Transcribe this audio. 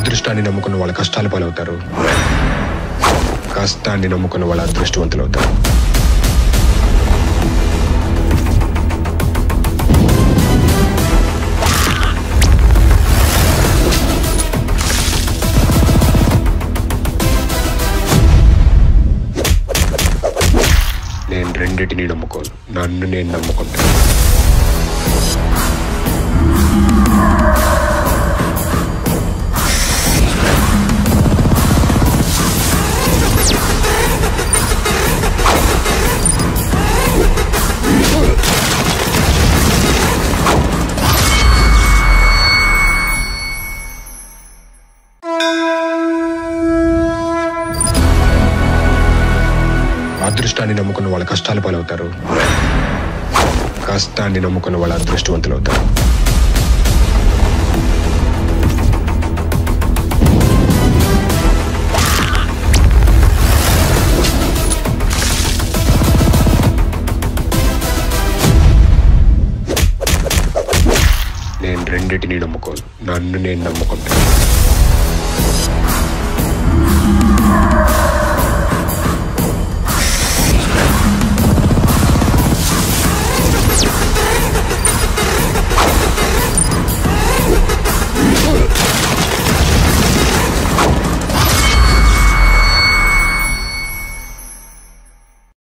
అదృష్టాన్ని నమ్ముకున్న వాళ్ళ కష్టాలు పాలవుతారు కష్టాన్ని నమ్ముకున్న వాళ్ళ అదృష్టవంతులు అవుతారు నేను రెండింటిని నమ్ముకోను నన్ను నేను నమ్ముకుంటాను అదృష్టాన్ని నమ్ముకున్న వాళ్ళ కష్టాలు పాలవుతారు కష్టాన్ని నమ్ముకున్న వాళ్ళ అదృష్టవంతులు అవుతారు నేను రెండింటిని నమ్ముకోను నన్ను నేను నమ్ముకుంటాను